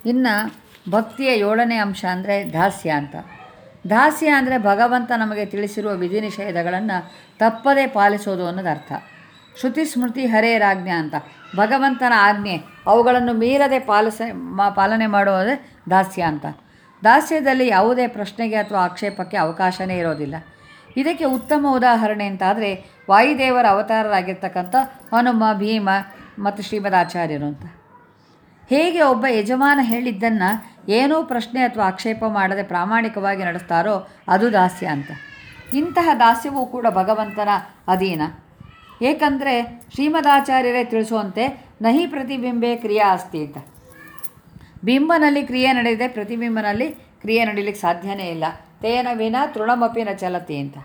ಇನ್ನು ಭಕ್ತಿಯ ಏಳನೇ ಅಂಶ ಅಂದರೆ ದಾಸ್ಯ ಅಂತ ದಾಸ್ಯ ಅಂದರೆ ಭಗವಂತ ನಮಗೆ ತಿಳಿಸಿರುವ ವಿಧಿ ನಿಷೇಧಗಳನ್ನು ತಪ್ಪದೇ ಪಾಲಿಸೋದು ಅನ್ನೋದು ಅರ್ಥ ಶ್ರುತಿ ಸ್ಮೃತಿ ಹರೇ ರಾಜ್ಞಾ ಅಂತ ಭಗವಂತನ ಆಜ್ಞೆ ಅವುಗಳನ್ನು ಮೀರದೆ ಪಾಲಿಸ ಮಾ ಪಾಲನೆ ಮಾಡುವುದೇ ದಾಸ್ಯ ಅಂತ ದಾಸ್ಯದಲ್ಲಿ ಯಾವುದೇ ಪ್ರಶ್ನೆಗೆ ಅಥವಾ ಆಕ್ಷೇಪಕ್ಕೆ ಅವಕಾಶವೇ ಇರೋದಿಲ್ಲ ಇದಕ್ಕೆ ಉತ್ತಮ ಉದಾಹರಣೆ ಅಂತಾದರೆ ವಾಯುದೇವರ ಅವತಾರರಾಗಿರ್ತಕ್ಕಂಥ ಹನುಮ ಭೀಮ ಮತ್ತು ಶ್ರೀಮದಾಚಾರ್ಯರು ಅಂತ ಹೇಗೆ ಒಬ್ಬ ಯಜಮಾನ ಹೇಳಿದ್ದನ್ನು ಏನೂ ಪ್ರಶ್ನೆ ಅಥವಾ ಆಕ್ಷೇಪ ಮಾಡದೆ ಪ್ರಾಮಾಣಿಕವಾಗಿ ನಡೆಸ್ತಾರೋ ಅದು ದಾಸ್ಯ ಅಂತ ಇಂತಹ ದಾಸ್ಯವೂ ಕೂಡ ಭಗವಂತನ ಅಧೀನ ಏಕೆಂದರೆ ಶ್ರೀಮದಾಚಾರ್ಯರೇ ತಿಳಿಸುವಂತೆ ನಹಿ ಪ್ರತಿಬಿಂಬೆ ಕ್ರಿಯಾ ಅಸ್ತಿ ಅಂತ ಬಿಂಬನಲ್ಲಿ ಕ್ರಿಯೆ ನಡೆಯದೆ ಪ್ರತಿಬಿಂಬನಲ್ಲಿ ಕ್ರಿಯೆ ನಡೀಲಿಕ್ಕೆ ಸಾಧ್ಯನೇ ಇಲ್ಲ ತೇನ ವಿನ ತೃಣಮಪಿ ನ ಚಲತಿ ಅಂತ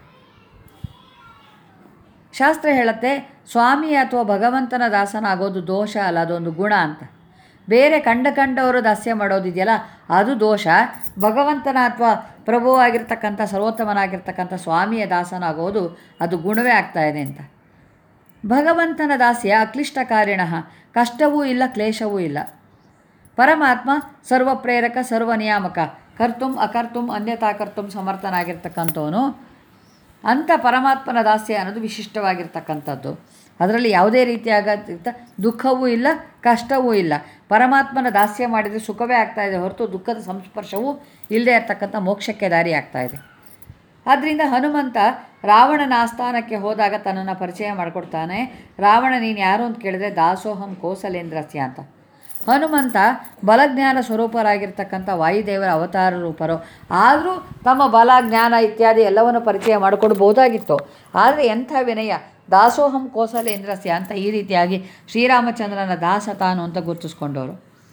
ಶಾಸ್ತ್ರ ಹೇಳುತ್ತೆ ಸ್ವಾಮಿ ಅಥವಾ ಭಗವಂತನ ದಾಸನಾಗೋದು ದೋಷ ಅಲ್ಲ ಅದೊಂದು ಗುಣ ಅಂತ ಬೇರೆ ಕಂಡ ಕಂಡವರು ದಾಸ್ಯ ಮಾಡೋದಿದೆಯಲ್ಲ ಅದು ದೋಷ ಭಗವಂತನ ಅಥವಾ ಪ್ರಭುವಾಗಿರ್ತಕ್ಕಂಥ ಸರ್ವೋತ್ತಮನಾಗಿರ್ತಕ್ಕಂಥ ಸ್ವಾಮಿಯ ದಾಸನಾಗೋದು ಅದು ಗುಣವೇ ಆಗ್ತಾ ಇದೆ ಅಂತ ಭಗವಂತನ ದಾಸ್ಯ ಅಕ್ಲಿಷ್ಟಕಾರಿಣ ಕಷ್ಟವೂ ಇಲ್ಲ ಕ್ಲೇಶವೂ ಇಲ್ಲ ಪರಮಾತ್ಮ ಸರ್ವಪ್ರೇರಕ ಸರ್ವ ನಿಯಾಮಕ ಕರ್ತುಂ ಅಕರ್ತುಂ ಅನ್ಯತಾ ಕರ್ತುಂ ಸಮರ್ಥನಾಗಿರ್ತಕ್ಕಂಥವನು ಅಂಥ ಪರಮಾತ್ಮನ ದಾಸ್ಯ ಅನ್ನೋದು ವಿಶಿಷ್ಟವಾಗಿರ್ತಕ್ಕಂಥದ್ದು ಅದರಲ್ಲಿ ಯಾವುದೇ ರೀತಿಯಾಗ ದುಃಖವೂ ಇಲ್ಲ ಕಷ್ಟವೂ ಇಲ್ಲ ಪರಮಾತ್ಮನ ದಾಸ್ಯ ಮಾಡಿದರೆ ಸುಖವೇ ಆಗ್ತಾ ಇದೆ ಹೊರತು ದುಃಖದ ಸಂಸ್ಪರ್ಶವೂ ಇಲ್ಲದೆ ಇರ್ತಕ್ಕಂಥ ಮೋಕ್ಷಕ್ಕೆ ದಾರಿ ಆಗ್ತಾ ಇದೆ ಆದ್ದರಿಂದ ಹನುಮಂತ ರಾವಣನ ಆಸ್ಥಾನಕ್ಕೆ ಹೋದಾಗ ತನ್ನನ್ನು ಪರಿಚಯ ಮಾಡಿಕೊಡ್ತಾನೆ ರಾವಣ ನೀನು ಯಾರು ಅಂತ ಕೇಳಿದ್ರೆ ದಾಸೋಹಂ ಕೋಸಲೇಂದ್ರಸ್ಯ ಅಂತ ಹನುಮಂತ ಬಲಜ್ಞಾನ ಸ್ವರೂಪರಾಗಿರ್ತಕ್ಕಂಥ ವಾಯುದೇವರ ಅವತಾರ ರೂಪರು ಆದರೂ ತಮ್ಮ ಬಲ ಜ್ಞಾನ ಇತ್ಯಾದಿ ಎಲ್ಲವನ್ನು ಪರಿಚಯ ಮಾಡಿಕೊಡ್ಬೋದಾಗಿತ್ತು ಆದರೆ ಎಂಥ ವಿನಯ ದಾಸೋಹಂ ಕೋಸಲೇಂದ್ರಸ್ಯ ಅಂತ ಈ ರೀತಿಯಾಗಿ ಶ್ರೀರಾಮಚಂದ್ರನ ದಾಸ ತಾನು ಅಂತ ಗುರುತಿಸ್ಕೊಂಡವರು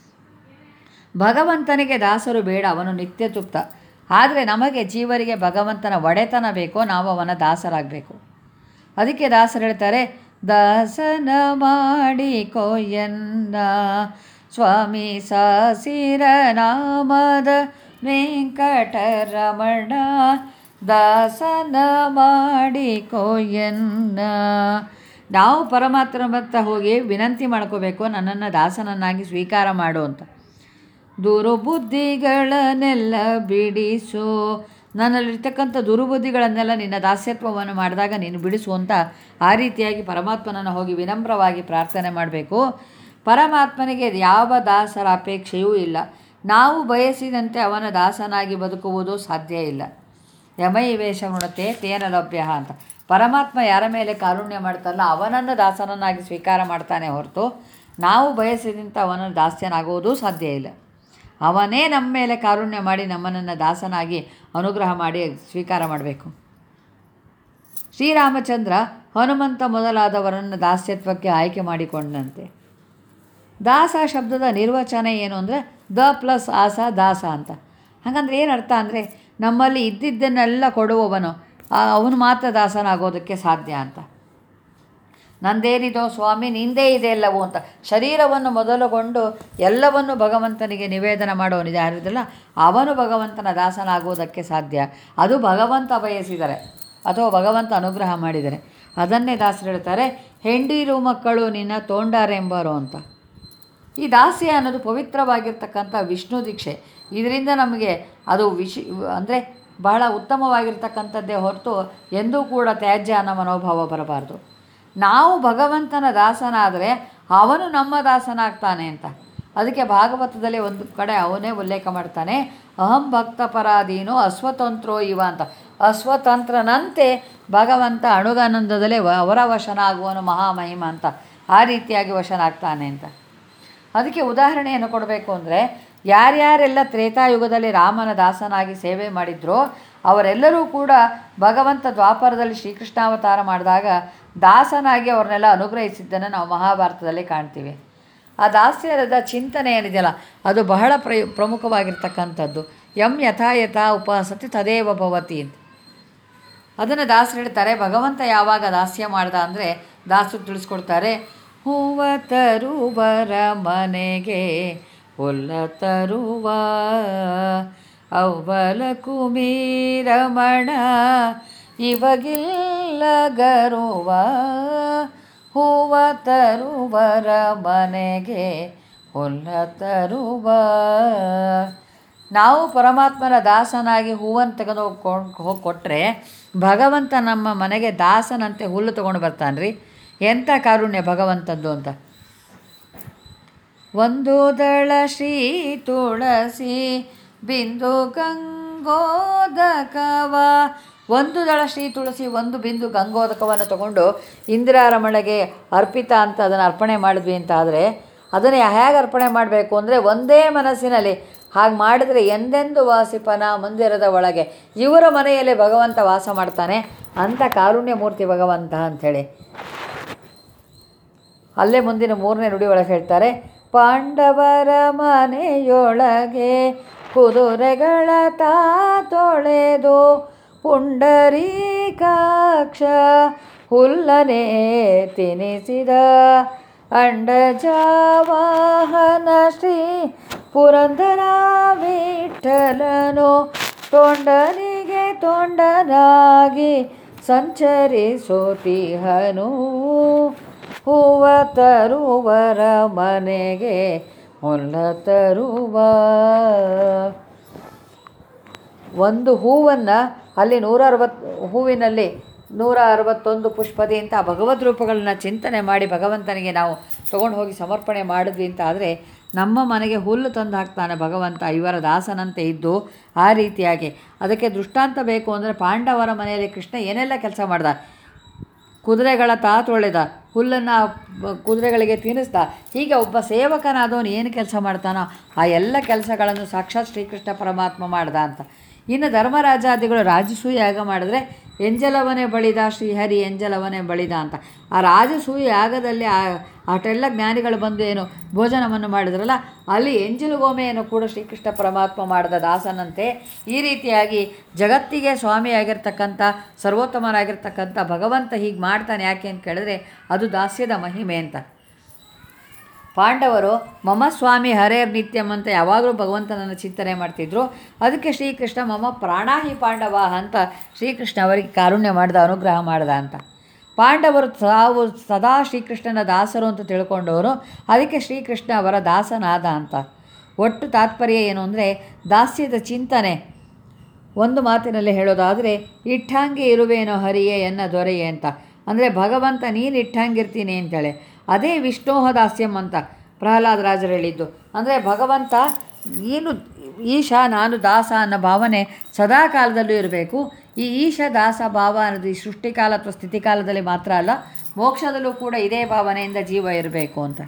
ಭಗವಂತನಿಗೆ ದಾಸರು ಬೇಡ ಅವನು ನಿತ್ಯ ತೃಪ್ತ ಆದರೆ ನಮಗೆ ಜೀವರಿಗೆ ಭಗವಂತನ ಒಡೆತನ ಬೇಕೋ ನಾವು ಅವನ ದಾಸರಾಗಬೇಕು ಅದಕ್ಕೆ ದಾಸರು ಹೇಳ್ತಾರೆ ದಾಸನ ಮಾಡಿ ಕೊಯ್ಯನ್ನ ಸ್ವಾಮಿ ಸಾಸಿರ ನಾಮದ ವೆಂಕಟರಮಣ ದಾಸನ ಮಾಡಿ ಕೊಯ್ಯನ್ನ ನಾವು ಪರಮಾತ್ಮನ ಹತ್ರ ಹೋಗಿ ವಿನಂತಿ ಮಾಡ್ಕೋಬೇಕು ನನ್ನನ್ನು ದಾಸನನ್ನಾಗಿ ಸ್ವೀಕಾರ ಮಾಡು ಅಂತ ದುರ್ಬುದ್ಧಿಗಳನ್ನೆಲ್ಲ ಬಿಡಿಸು ನನ್ನಲ್ಲಿರ್ತಕ್ಕಂಥ ದುರ್ಬುದ್ಧಿಗಳನ್ನೆಲ್ಲ ನಿನ್ನ ದಾಸ್ಯತ್ವವನ್ನು ಮಾಡಿದಾಗ ನೀನು ಬಿಡಿಸು ಅಂತ ಆ ರೀತಿಯಾಗಿ ಪರಮಾತ್ಮನನ್ನು ಹೋಗಿ ವಿನಮ್ರವಾಗಿ ಪ್ರಾರ್ಥನೆ ಮಾಡಬೇಕು ಪರಮಾತ್ಮನಿಗೆ ಯಾವ ದಾಸರ ಅಪೇಕ್ಷೆಯೂ ಇಲ್ಲ ನಾವು ಬಯಸಿದಂತೆ ಅವನ ದಾಸನಾಗಿ ಬದುಕುವುದು ಸಾಧ್ಯ ಇಲ್ಲ ಯಮೈ ವೇಷ ಉಣತೆ ತೇನ ಲಭ್ಯ ಅಂತ ಪರಮಾತ್ಮ ಯಾರ ಮೇಲೆ ಕಾರುಣ್ಯ ಮಾಡ್ತಾರಲ್ಲ ಅವನನ್ನು ದಾಸನನ್ನಾಗಿ ಸ್ವೀಕಾರ ಮಾಡ್ತಾನೆ ಹೊರತು ನಾವು ಬಯಸಿದಂಥ ಅವನ ದಾಸ್ಯನಾಗುವುದೂ ಸಾಧ್ಯ ಇಲ್ಲ ಅವನೇ ನಮ್ಮ ಮೇಲೆ ಕಾರುಣ್ಯ ಮಾಡಿ ನಮ್ಮನನ್ನು ದಾಸನಾಗಿ ಅನುಗ್ರಹ ಮಾಡಿ ಸ್ವೀಕಾರ ಮಾಡಬೇಕು ಶ್ರೀರಾಮಚಂದ್ರ ಹನುಮಂತ ಮೊದಲಾದವರನ್ನು ದಾಸ್ಯತ್ವಕ್ಕೆ ಆಯ್ಕೆ ಮಾಡಿಕೊಂಡಂತೆ ದಾಸ ಶಬ್ದದ ನಿರ್ವಚನ ಏನು ಅಂದರೆ ದ ಪ್ಲಸ್ ಆಸ ದಾಸ ಅಂತ ಹಾಗಂದ್ರೆ ಏನು ಅರ್ಥ ಅಂದರೆ ನಮ್ಮಲ್ಲಿ ಇದ್ದಿದ್ದನ್ನೆಲ್ಲ ಕೊಡುವವನು ಅವನು ಮಾತ್ರ ದಾಸನಾಗೋದಕ್ಕೆ ಸಾಧ್ಯ ಅಂತ ನಂದೇನಿದೋ ಸ್ವಾಮಿ ನಿಂದೇ ಇದೆ ಎಲ್ಲವೂ ಅಂತ ಶರೀರವನ್ನು ಮೊದಲುಗೊಂಡು ಎಲ್ಲವನ್ನು ಭಗವಂತನಿಗೆ ನಿವೇದನ ಮಾಡೋನಿದೆ ಯಾರಿದಲ್ಲ ಅವನು ಭಗವಂತನ ದಾಸನಾಗುವುದಕ್ಕೆ ಸಾಧ್ಯ ಅದು ಭಗವಂತ ಬಯಸಿದರೆ ಅಥವಾ ಭಗವಂತ ಅನುಗ್ರಹ ಮಾಡಿದರೆ ಅದನ್ನೇ ದಾಸರು ಹೇಳ್ತಾರೆ ಹೆಂಡಿರು ಮಕ್ಕಳು ನಿನ್ನ ತೋಂಡಾರೆಂಬರು ಅಂತ ಈ ದಾಸ್ಯ ಅನ್ನೋದು ಪವಿತ್ರವಾಗಿರ್ತಕ್ಕಂಥ ವಿಷ್ಣು ದೀಕ್ಷೆ ಇದರಿಂದ ನಮಗೆ ಅದು ವಿಶಿ ಅಂದರೆ ಬಹಳ ಉತ್ತಮವಾಗಿರ್ತಕ್ಕಂಥದ್ದೇ ಹೊರತು ಎಂದೂ ಕೂಡ ತ್ಯಾಜ್ಯ ಅನ್ನೋ ಮನೋಭಾವ ಬರಬಾರ್ದು ನಾವು ಭಗವಂತನ ದಾಸನಾದರೆ ಅವನು ನಮ್ಮ ದಾಸನಾಗ್ತಾನೆ ಅಂತ ಅದಕ್ಕೆ ಭಾಗವತದಲ್ಲಿ ಒಂದು ಕಡೆ ಅವನೇ ಉಲ್ಲೇಖ ಮಾಡ್ತಾನೆ ಅಹಂ ಭಕ್ತ ಪರಾಧೀನೋ ಅಸ್ವತಂತ್ರೋ ಇವ ಅಂತ ಅಸ್ವತಂತ್ರನಂತೆ ಭಗವಂತ ಅಣುಗಾನಂದದಲ್ಲೇ ಅವರ ವಶನಾಗುವನು ಮಹಾಮಹಿಮ ಅಂತ ಆ ರೀತಿಯಾಗಿ ವಶನಾಗ್ತಾನೆ ಅಂತ ಅದಕ್ಕೆ ಉದಾಹರಣೆಯನ್ನು ಕೊಡಬೇಕು ಅಂದರೆ ಯಾರ್ಯಾರೆಲ್ಲ ತ್ರೇತಾಯುಗದಲ್ಲಿ ರಾಮನ ದಾಸನಾಗಿ ಸೇವೆ ಮಾಡಿದ್ರೋ ಅವರೆಲ್ಲರೂ ಕೂಡ ಭಗವಂತ ದ್ವಾಪರದಲ್ಲಿ ಶ್ರೀಕೃಷ್ಣಾವತಾರ ಮಾಡಿದಾಗ ದಾಸನಾಗಿ ಅವ್ರನ್ನೆಲ್ಲ ಅನುಗ್ರಹಿಸಿದ್ದನ್ನು ನಾವು ಮಹಾಭಾರತದಲ್ಲಿ ಕಾಣ್ತೀವಿ ಆ ದಾಸ್ಯದ ಚಿಂತನೆ ಏನಿದೆಯಲ್ಲ ಅದು ಬಹಳ ಪ್ರ ಪ್ರಮುಖವಾಗಿರ್ತಕ್ಕಂಥದ್ದು ಯಂ ಯಥಾ ಯಥಾ ಉಪಾಸತಿ ತದೇವ ಭವತಿ ಅಂತ ಅದನ್ನು ದಾಸರು ಹೇಳ್ತಾರೆ ಭಗವಂತ ಯಾವಾಗ ದಾಸ್ಯ ಮಾಡ್ದ ಅಂದರೆ ದಾಸರು ತಿಳಿಸ್ಕೊಡ್ತಾರೆ ಹೂವ ತರುವರ ಮನೆಗೆ ಹುಲ್ಲ ತರುವ ಅವ್ವಲ ಕುಮೀರಮಣ ಇವಗಿಲ್ಲ ಗರುವ ಹೂವ ತರುವರ ಮನೆಗೆ ಹುಲ್ಲತರುವ ನಾವು ಪರಮಾತ್ಮನ ದಾಸನಾಗಿ ಹೂವನ್ನು ತೆಗೆದು ಹೋಗಿ ಕೊಟ್ಟರೆ ಭಗವಂತ ನಮ್ಮ ಮನೆಗೆ ದಾಸನಂತೆ ಹುಲ್ಲು ತೊಗೊಂಡು ಬರ್ತಾನೆ ರೀ ಎಂಥ ಕಾರುಣ್ಯ ಭಗವಂತದ್ದು ಅಂತ ಒಂದು ದಳ ಶ್ರೀ ತುಳಸಿ ಬಿಂದು ಗಂಗೋದಕವ ಒಂದು ದಳ ಶ್ರೀ ತುಳಸಿ ಒಂದು ಬಿಂದು ಗಂಗೋದಕವನ್ನು ತಗೊಂಡು ಇಂದಿರಾರಮಣೆಗೆ ಅರ್ಪಿತ ಅಂತ ಅದನ್ನು ಅರ್ಪಣೆ ಮಾಡಿದ್ವಿ ಅಂತ ಆದರೆ ಅದನ್ನು ಹೇಗೆ ಅರ್ಪಣೆ ಮಾಡಬೇಕು ಅಂದರೆ ಒಂದೇ ಮನಸ್ಸಿನಲ್ಲಿ ಹಾಗೆ ಮಾಡಿದರೆ ಎಂದೆಂದು ವಾಸಿಪನ ಮಂದಿರದ ಒಳಗೆ ಇವರ ಮನೆಯಲ್ಲೇ ಭಗವಂತ ವಾಸ ಮಾಡ್ತಾನೆ ಅಂಥ ಕಾರುಣ್ಯ ಮೂರ್ತಿ ಭಗವಂತ ಅಂಥೇಳಿ ಅಲ್ಲೇ ಮುಂದಿನ ಮೂರನೇ ನುಡಿ ಒಳಗೆ ಹೇಳ್ತಾರೆ ಪಾಂಡವರ ಮನೆಯೊಳಗೆ ಕುದುರೆಗಳ ತಾ ತೊಳೆದು ಪುಂಡರೀಕಾಕ್ಷ ಹುಲ್ಲನೆ ತಿನಿಸಿದ ಅಂಡಜಾವಾಹನ ಶ್ರೀ ಪುರಂದರ ವಿಠಲನು ತೊಂಡನಿಗೆ ತೊಂಡನಾಗಿ ಸಂಚರಿಸೋತಿಹನು ಹೂವ ತರುವರ ಮನೆಗೆ ಮುಲ್ಲ ತರುವ ಒಂದು ಹೂವನ್ನು ಅಲ್ಲಿ ನೂರ ಅರವತ್ತು ಹೂವಿನಲ್ಲಿ ನೂರ ಅರವತ್ತೊಂದು ಪುಷ್ಪದಿ ಅಂತ ಭಗವದ್ ರೂಪಗಳನ್ನ ಚಿಂತನೆ ಮಾಡಿ ಭಗವಂತನಿಗೆ ನಾವು ತೊಗೊಂಡು ಹೋಗಿ ಸಮರ್ಪಣೆ ಮಾಡಿದ್ವಿ ಅಂತ ಆದರೆ ನಮ್ಮ ಮನೆಗೆ ಹುಲ್ಲು ತಂದು ಹಾಕ್ತಾನೆ ಭಗವಂತ ಇವರ ದಾಸನಂತೆ ಇದ್ದು ಆ ರೀತಿಯಾಗಿ ಅದಕ್ಕೆ ದೃಷ್ಟಾಂತ ಬೇಕು ಅಂದರೆ ಪಾಂಡವರ ಮನೆಯಲ್ಲಿ ಕೃಷ್ಣ ಏನೆಲ್ಲ ಕೆಲಸ ಮಾಡ್ದ ಕುದುರೆಗಳ ತಾ ತೊಳೆದ ಹುಲ್ಲನ್ನು ಕುದುರೆಗಳಿಗೆ ತಿನ್ನಿಸ್ದ ಹೀಗೆ ಒಬ್ಬ ಸೇವಕನಾದವನು ಏನು ಕೆಲಸ ಮಾಡ್ತಾನೋ ಆ ಎಲ್ಲ ಕೆಲಸಗಳನ್ನು ಸಾಕ್ಷಾತ್ ಶ್ರೀಕೃಷ್ಣ ಪರಮಾತ್ಮ ಮಾಡ್ದ ಅಂತ ಇನ್ನು ಧರ್ಮರಾಜಾದಿಗಳು ರಾಜಸೂಯ ಯಾಗ ಮಾಡಿದ್ರೆ ಎಂಜಲವನೇ ಬಳಿದ ಶ್ರೀಹರಿ ಎಂಜಲವನೇ ಬಳಿದ ಅಂತ ಆ ರಾಜಸೂಯ ಯಾಗದಲ್ಲಿ ಆ ಅಷ್ಟೆಲ್ಲ ಜ್ಞಾನಿಗಳು ಬಂದು ಏನು ಭೋಜನವನ್ನು ಮಾಡಿದ್ರಲ್ಲ ಅಲ್ಲಿ ಎಂಜಲು ಗೋಮೆಯನ್ನು ಕೂಡ ಶ್ರೀಕೃಷ್ಣ ಪರಮಾತ್ಮ ಮಾಡಿದ ದಾಸನಂತೆ ಈ ರೀತಿಯಾಗಿ ಜಗತ್ತಿಗೆ ಸ್ವಾಮಿಯಾಗಿರ್ತಕ್ಕಂಥ ಸರ್ವೋತ್ತಮನಾಗಿರ್ತಕ್ಕಂಥ ಭಗವಂತ ಹೀಗೆ ಮಾಡ್ತಾನೆ ಯಾಕೆ ಅಂತ ಕೇಳಿದ್ರೆ ಅದು ದಾಸ್ಯದ ಮಹಿಮೆ ಅಂತ ಪಾಂಡವರು ಮಮ ಸ್ವಾಮಿ ಹರೇರ್ ನಿತ್ಯಂ ಅಂತ ಯಾವಾಗಲೂ ಭಗವಂತನನ್ನು ಚಿಂತನೆ ಮಾಡ್ತಿದ್ರು ಅದಕ್ಕೆ ಶ್ರೀಕೃಷ್ಣ ಮಮ ಪ್ರಾಣಾಹಿ ಪಾಂಡವ ಅಂತ ಶ್ರೀಕೃಷ್ಣ ಅವರಿಗೆ ಕಾರುಣ್ಯ ಮಾಡಿದ ಅನುಗ್ರಹ ಮಾಡ್ದ ಅಂತ ಪಾಂಡವರು ತಾವು ಸದಾ ಶ್ರೀಕೃಷ್ಣನ ದಾಸರು ಅಂತ ತಿಳ್ಕೊಂಡವರು ಅದಕ್ಕೆ ಶ್ರೀಕೃಷ್ಣ ಅವರ ದಾಸನಾದ ಅಂತ ಒಟ್ಟು ತಾತ್ಪರ್ಯ ಏನು ಅಂದರೆ ದಾಸ್ಯದ ಚಿಂತನೆ ಒಂದು ಮಾತಿನಲ್ಲಿ ಹೇಳೋದಾದರೆ ಇಟ್ಟಂಗೆ ಇರುವೇನೋ ಹರಿಯೇ ಎನ್ನ ದೊರೆಯೇ ಅಂತ ಅಂದರೆ ಭಗವಂತ ನೀನು ಇಟ್ಟಂಗಿರ್ತೀನಿ ಅಂತೇಳಿ ಅದೇ ವಿಷ್ಣೋಹ ದಾಸ್ಯಂ ಅಂತ ಪ್ರಹ್ಲಾದ ರಾಜರು ಹೇಳಿದ್ದು ಅಂದರೆ ಭಗವಂತ ನೀನು ಈಶ ನಾನು ದಾಸ ಅನ್ನೋ ಭಾವನೆ ಸದಾ ಕಾಲದಲ್ಲೂ ಇರಬೇಕು ಈ ಈಶ ದಾಸ ಭಾವ ಅನ್ನೋದು ಈ ಸೃಷ್ಟಿಕಾಲ ಅಥವಾ ಸ್ಥಿತಿಕಾಲದಲ್ಲಿ ಮಾತ್ರ ಅಲ್ಲ ಮೋಕ್ಷದಲ್ಲೂ ಕೂಡ ಇದೇ ಭಾವನೆಯಿಂದ ಜೀವ ಇರಬೇಕು ಅಂತ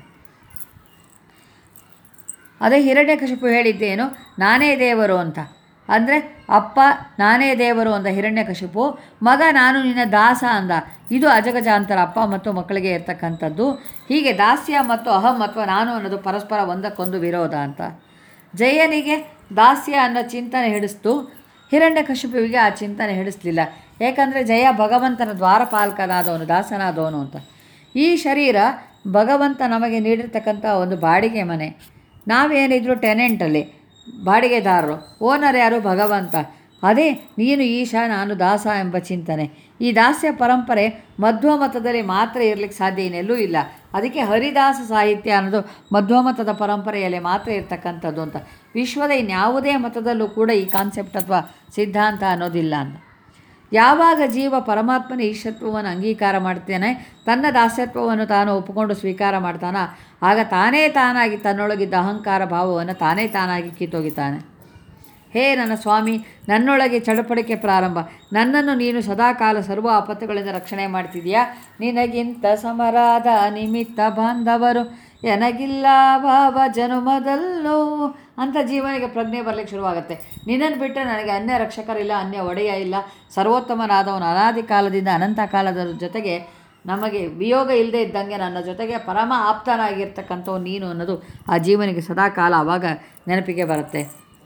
ಅದೇ ಹಿರಣ್ಯಕಶಿಪು ಹೇಳಿದ್ದೇನು ನಾನೇ ದೇವರು ಅಂತ ಅಂದರೆ ಅಪ್ಪ ನಾನೇ ದೇವರು ಅಂದ ಹಿರಣ್ಯಕಶಿಪು ಮಗ ನಾನು ನಿನ್ನ ದಾಸ ಅಂದ ಇದು ಅಜಗಜಾಂತರ ಅಪ್ಪ ಮತ್ತು ಮಕ್ಕಳಿಗೆ ಇರ್ತಕ್ಕಂಥದ್ದು ಹೀಗೆ ದಾಸ್ಯ ಮತ್ತು ಅಹಂ ಅಥವಾ ನಾನು ಅನ್ನೋದು ಪರಸ್ಪರ ಒಂದಕ್ಕೊಂದು ವಿರೋಧ ಅಂತ ಜಯನಿಗೆ ದಾಸ್ಯ ಅನ್ನೋ ಚಿಂತನೆ ಹಿಡಿಸ್ತು ಹಿರಣ್ಯಕಶಿಪುವಿಗೆ ಆ ಚಿಂತನೆ ಹಿಡಿಸ್ಲಿಲ್ಲ ಏಕೆಂದರೆ ಜಯ ಭಗವಂತನ ದ್ವಾರಪಾಲಕನಾದವನು ದಾಸನಾದವನು ಅಂತ ಈ ಶರೀರ ಭಗವಂತ ನಮಗೆ ನೀಡಿರ್ತಕ್ಕಂಥ ಒಂದು ಬಾಡಿಗೆ ಮನೆ ನಾವೇನಿದ್ರು ಟೆನೆಂಟಲ್ಲಿ ಬಾಡಿಗೆದಾರರು ಓನರ್ ಯಾರು ಭಗವಂತ ಅದೇ ನೀನು ಈಶ ನಾನು ದಾಸ ಎಂಬ ಚಿಂತನೆ ಈ ದಾಸ್ಯ ಪರಂಪರೆ ಮಧ್ವ ಮತದಲ್ಲಿ ಮಾತ್ರ ಇರಲಿಕ್ಕೆ ಸಾಧ್ಯ ಇನ್ನೆಲ್ಲೂ ಇಲ್ಲ ಅದಕ್ಕೆ ಹರಿದಾಸ ಸಾಹಿತ್ಯ ಅನ್ನೋದು ಮಧ್ವ ಮತದ ಪರಂಪರೆಯಲ್ಲಿ ಮಾತ್ರ ಇರ್ತಕ್ಕಂಥದ್ದು ಅಂತ ವಿಶ್ವದ ಇನ್ಯಾವುದೇ ಮತದಲ್ಲೂ ಕೂಡ ಈ ಕಾನ್ಸೆಪ್ಟ್ ಅಥವಾ ಸಿದ್ಧಾಂತ ಅನ್ನೋದಿಲ್ಲ ಅಂತ ಯಾವಾಗ ಜೀವ ಪರಮಾತ್ಮನ ಈಶತ್ವವನ್ನು ಅಂಗೀಕಾರ ಮಾಡ್ತೇನೆ ತನ್ನ ದಾಸ್ಯತ್ವವನ್ನು ತಾನು ಒಪ್ಪಿಕೊಂಡು ಸ್ವೀಕಾರ ಮಾಡ್ತಾನ ಆಗ ತಾನೇ ತಾನಾಗಿ ತನ್ನೊಳಗಿದ್ದ ಅಹಂಕಾರ ಭಾವವನ್ನು ತಾನೇ ತಾನಾಗಿ ಕಿತ್ತೋಗಿತಾನೆ ಹೇ ನನ್ನ ಸ್ವಾಮಿ ನನ್ನೊಳಗೆ ಚಡಪಡಿಕೆ ಪ್ರಾರಂಭ ನನ್ನನ್ನು ನೀನು ಸದಾಕಾಲ ಸರ್ವ ಆಪತ್ತುಗಳಿಂದ ರಕ್ಷಣೆ ಮಾಡ್ತಿದೀಯಾ ನಿನಗಿಂತ ಸಮರಾದ ನಿಮಿತ್ತ ಬಾಂಧವರು ಎನಗಿಲ್ಲ ಭಾವ ಜನುಮದಲ್ಲೋ ಅಂತ ಜೀವನಿಗೆ ಪ್ರಜ್ಞೆ ಬರಲಿಕ್ಕೆ ಶುರುವಾಗುತ್ತೆ ನಿನ್ನನ್ನು ಬಿಟ್ಟರೆ ನನಗೆ ಅನ್ಯ ರಕ್ಷಕರಿಲ್ಲ ಅನ್ಯ ಒಡೆಯ ಇಲ್ಲ ಸರ್ವೋತ್ತಮನಾದವನು ಅನಾದಿ ಕಾಲದಿಂದ ಅನಂತ ಕಾಲದ ಜೊತೆಗೆ ನಮಗೆ ವಿಯೋಗ ಇಲ್ಲದೆ ಇದ್ದಂಗೆ ನನ್ನ ಜೊತೆಗೆ ಪರಮ ಆಪ್ತನಾಗಿರ್ತಕ್ಕಂಥವು ನೀನು ಅನ್ನೋದು ಆ ಜೀವನಿಗೆ ಸದಾಕಾಲ ಆವಾಗ ನೆನಪಿಗೆ ಬರುತ್ತೆ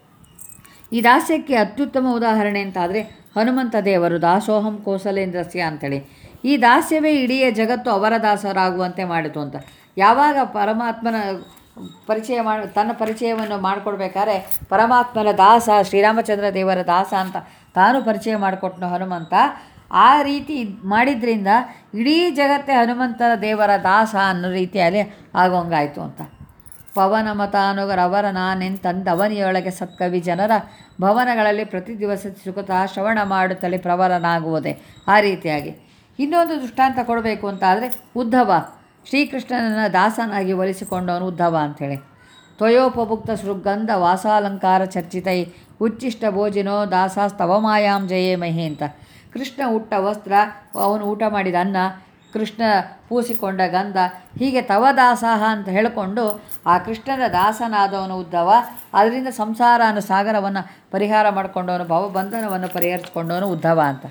ಈ ದಾಸ್ಯಕ್ಕೆ ಅತ್ಯುತ್ತಮ ಉದಾಹರಣೆ ಅಂತಾದರೆ ಹನುಮಂತ ದೇವರು ದಾಸೋಹಂ ಕೋಸಲೇಂದ್ರಸ್ಯ ಅಂತೇಳಿ ಈ ದಾಸ್ಯವೇ ಇಡೀ ಜಗತ್ತು ಅವರ ದಾಸರಾಗುವಂತೆ ಮಾಡಿತು ಅಂತ ಯಾವಾಗ ಪರಮಾತ್ಮನ ಪರಿಚಯ ಮಾಡಿ ತನ್ನ ಪರಿಚಯವನ್ನು ಮಾಡಿಕೊಡ್ಬೇಕಾದ್ರೆ ಪರಮಾತ್ಮನ ದಾಸ ಶ್ರೀರಾಮಚಂದ್ರ ದೇವರ ದಾಸ ಅಂತ ತಾನು ಪರಿಚಯ ಮಾಡಿಕೊಟ್ನು ಹನುಮಂತ ಆ ರೀತಿ ಮಾಡಿದ್ರಿಂದ ಇಡೀ ಜಗತ್ತೇ ಹನುಮಂತನ ದೇವರ ದಾಸ ಅನ್ನೋ ರೀತಿಯಲ್ಲಿ ಆಗೋಂಗಾಯಿತು ಅಂತ ಪವನ ಮತಾನುಗರವರ ನಾನೆಂತಂದವನಿಯೊಳಗೆ ಸತ್ಕವಿ ಜನರ ಭವನಗಳಲ್ಲಿ ಪ್ರತಿ ದಿವಸ ಸುಖತಾ ಶ್ರವಣ ಮಾಡುತ್ತಲೇ ಪ್ರವರನಾಗುವುದೇ ಆ ರೀತಿಯಾಗಿ ಇನ್ನೊಂದು ದೃಷ್ಟಾಂತ ಕೊಡಬೇಕು ಅಂತಾದರೆ ಉದ್ಧವ ಶ್ರೀಕೃಷ್ಣನನ್ನು ದಾಸನಾಗಿ ಒಲಿಸಿಕೊಂಡವನು ಉದ್ಧವ ಅಂಥೇಳಿ ತ್ವಯೋಪಭುಕ್ತ ಸೃಗಂಧ ವಾಸಾಲಂಕಾರ ಚರ್ಚಿತೈ ಉಚ್ಚಿಷ್ಟ ಭೋಜಿನೋ ದಾಸಾಸ್ತವ ಮಾಯಾಂ ಜಯೇ ಮಹಿ ಅಂತ ಕೃಷ್ಣ ಉಟ್ಟ ವಸ್ತ್ರ ಅವನು ಊಟ ಮಾಡಿದ ಅನ್ನ ಕೃಷ್ಣ ಪೂಸಿಕೊಂಡ ಗಂಧ ಹೀಗೆ ತವ ದಾಸಾಹ ಅಂತ ಹೇಳಿಕೊಂಡು ಆ ಕೃಷ್ಣನ ದಾಸನಾದವನು ಉದ್ದವ ಅದರಿಂದ ಸಂಸಾರ ಅನ್ನೋ ಸಾಗರವನ್ನು ಪರಿಹಾರ ಮಾಡಿಕೊಂಡವನು ಭವಬಂಧನವನ್ನು ಪರಿಹರಿಸಿಕೊಂಡವನು ಉದ್ಧವ ಅಂತ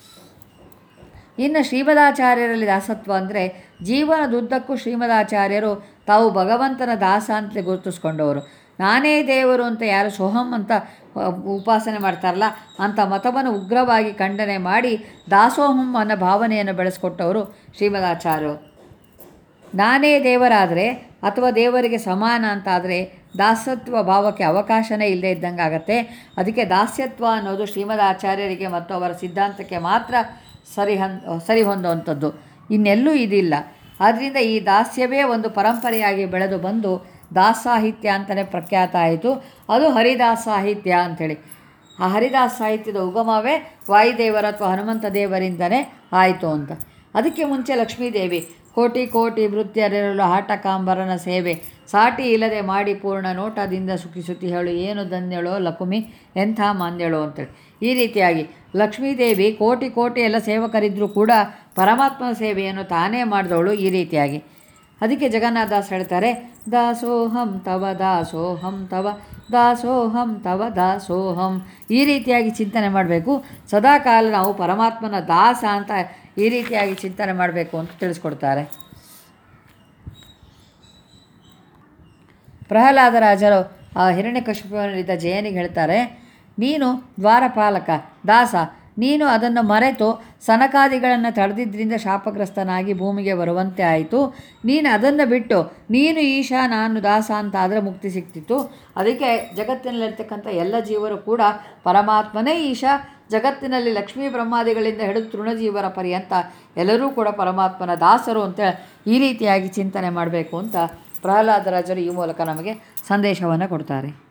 ಇನ್ನು ಶ್ರೀಮದಾಚಾರ್ಯರಲ್ಲಿ ದಾಸತ್ವ ಅಂದರೆ ಜೀವನದುದ್ದಕ್ಕೂ ಶ್ರೀಮದಾಚಾರ್ಯರು ತಾವು ಭಗವಂತನ ದಾಸ ಅಂತಲೇ ಗುರುತಿಸ್ಕೊಂಡವರು ನಾನೇ ದೇವರು ಅಂತ ಯಾರು ಸೋಹಂ ಅಂತ ಉಪಾಸನೆ ಮಾಡ್ತಾರಲ್ಲ ಅಂಥ ಮತವನ್ನು ಉಗ್ರವಾಗಿ ಖಂಡನೆ ಮಾಡಿ ದಾಸೋಹಂ ಅನ್ನೋ ಭಾವನೆಯನ್ನು ಬೆಳೆಸ್ಕೊಟ್ಟವರು ಶ್ರೀಮದಾಚಾರ್ಯರು ನಾನೇ ದೇವರಾದರೆ ಅಥವಾ ದೇವರಿಗೆ ಸಮಾನ ಅಂತಾದರೆ ದಾಸತ್ವ ಭಾವಕ್ಕೆ ಅವಕಾಶನೇ ಇಲ್ಲದೆ ಇದ್ದಂಗೆ ಆಗತ್ತೆ ಅದಕ್ಕೆ ದಾಸ್ಯತ್ವ ಅನ್ನೋದು ಶ್ರೀಮದ್ ಆಚಾರ್ಯರಿಗೆ ಮತ್ತು ಅವರ ಸಿದ್ಧಾಂತಕ್ಕೆ ಮಾತ್ರ ಸರಿ ಹನ್ ಸರಿ ಹೊಂದುವಂಥದ್ದು ಇನ್ನೆಲ್ಲೂ ಇದಿಲ್ಲ ಆದ್ದರಿಂದ ಈ ದಾಸ್ಯವೇ ಒಂದು ಪರಂಪರೆಯಾಗಿ ಬೆಳೆದು ಬಂದು ದಾಸ ಸಾಹಿತ್ಯ ಅಂತಲೇ ಪ್ರಖ್ಯಾತ ಆಯಿತು ಅದು ಹರಿದಾಸ ಸಾಹಿತ್ಯ ಅಂಥೇಳಿ ಆ ಹರಿದಾಸ ಸಾಹಿತ್ಯದ ಉಗಮವೇ ವಾಯುದೇವರ ಅಥವಾ ಹನುಮಂತ ದೇವರಿಂದನೇ ಆಯಿತು ಅಂತ ಅದಕ್ಕೆ ಮುಂಚೆ ಲಕ್ಷ್ಮೀದೇವಿ ಕೋಟಿ ಕೋಟಿ ವೃತ್ತಿಯರಿರಲು ಆಟಕಾಂಬರನ ಸೇವೆ ಸಾಟಿ ಇಲ್ಲದೆ ಮಾಡಿ ಪೂರ್ಣ ನೋಟದಿಂದ ಸುಖಿಸುತ್ತಿ ಹೇಳು ಏನು ಧನ್ಯಳೋ ಲಕುಮಿ ಎಂಥ ಮಾನ್ಯಳೋ ಅಂತೇಳಿ ಈ ರೀತಿಯಾಗಿ ಲಕ್ಷ್ಮೀದೇವಿ ಕೋಟಿ ಕೋಟಿ ಎಲ್ಲ ಸೇವಕರಿದ್ದರೂ ಕೂಡ ಪರಮಾತ್ಮನ ಸೇವೆಯನ್ನು ತಾನೇ ಮಾಡಿದವಳು ಈ ರೀತಿಯಾಗಿ ಅದಕ್ಕೆ ಜಗನ್ನಾಥದಾಸ್ ಹೇಳ್ತಾರೆ ದಾಸೋಹಂ ತವ ದಾಸೋಹಂ ತವ ದಾಸೋಹಂ ತವ ದಾಸೋಹಂ ಈ ರೀತಿಯಾಗಿ ಚಿಂತನೆ ಮಾಡಬೇಕು ಸದಾಕಾಲ ನಾವು ಪರಮಾತ್ಮನ ದಾಸ ಅಂತ ಈ ರೀತಿಯಾಗಿ ಚಿಂತನೆ ಮಾಡಬೇಕು ಅಂತ ತಿಳಿಸ್ಕೊಡ್ತಾರೆ ಪ್ರಹ್ಲಾದರಾಜರು ಆ ಹಿರಣ್ಯಕಶಿಪುವಿನಲ್ಲಿದ್ದ ಜಯನಿಗೆ ಹೇಳ್ತಾರೆ ನೀನು ದ್ವಾರಪಾಲಕ ದಾಸ ನೀನು ಅದನ್ನು ಮರೆತು ಸನಕಾದಿಗಳನ್ನು ತಡೆದಿದ್ದರಿಂದ ಶಾಪಗ್ರಸ್ತನಾಗಿ ಭೂಮಿಗೆ ಬರುವಂತೆ ಆಯಿತು ನೀನು ಅದನ್ನು ಬಿಟ್ಟು ನೀನು ಈಶಾ ನಾನು ದಾಸ ಅಂತ ಆದರೆ ಮುಕ್ತಿ ಸಿಕ್ತಿತ್ತು ಅದಕ್ಕೆ ಜಗತ್ತಿನಲ್ಲಿರ್ತಕ್ಕಂಥ ಎಲ್ಲ ಜೀವರು ಕೂಡ ಪರಮಾತ್ಮನೇ ಈಶಾ ಜಗತ್ತಿನಲ್ಲಿ ಲಕ್ಷ್ಮೀ ಬ್ರಹ್ಮಾದಿಗಳಿಂದ ಹಿಡಿದು ತೃಣಜೀವರ ಪರ್ಯಂತ ಎಲ್ಲರೂ ಕೂಡ ಪರಮಾತ್ಮನ ದಾಸರು ಅಂತ ಈ ರೀತಿಯಾಗಿ ಚಿಂತನೆ ಮಾಡಬೇಕು ಅಂತ ಪ್ರಹ್ಲಾದರಾಜರು ಈ ಮೂಲಕ ನಮಗೆ ಸಂದೇಶವನ್ನು ಕೊಡ್ತಾರೆ